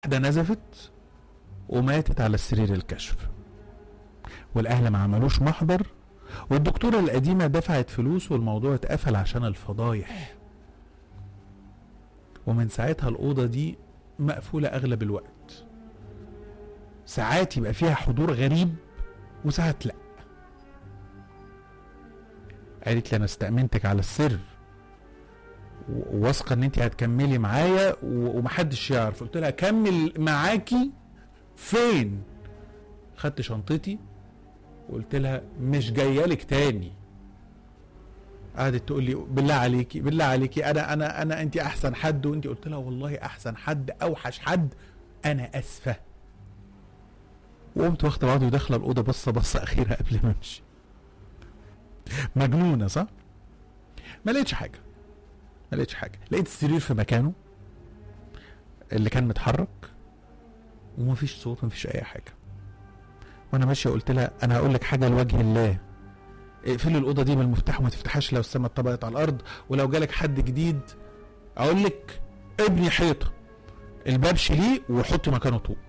واحده نزفت وماتت على السرير الكشف والاهل ما عملوش محضر والدكتوره القديمه دفعت فلوس والموضوع اتقفل عشان الفضايح ومن ساعتها الاوضه دي مقفوله اغلب الوقت ساعات يبقى فيها حضور غريب وساعات لا قالت لي انا استأمنتك على السر و- وواثقه ان انت هتكملي معايا و- ومحدش يعرف قلت لها كمل معاكي فين خدت شنطتي وقلت لها مش جايه لك تاني قعدت تقول لي بالله عليكي بالله عليكي انا انا انا انت احسن حد وانت قلت لها والله احسن حد اوحش حد انا اسفه وقمت واخده بعضي وداخله الاوضه بصه بصه اخيره قبل ما امشي مجنونه صح ما لقيتش حاجه ما لقيتش حاجه لقيت السرير في مكانه اللي كان متحرك ومفيش صوت مفيش اي حاجه وانا ماشيه قلت لها انا هقول لك حاجه لوجه الله اقفلي الاوضه دي بالمفتاح وما تفتحهاش لو السما اتطبقت على الارض ولو جالك حد جديد اقول لك ابني حيطه الباب شيليه وحطي مكانه طوب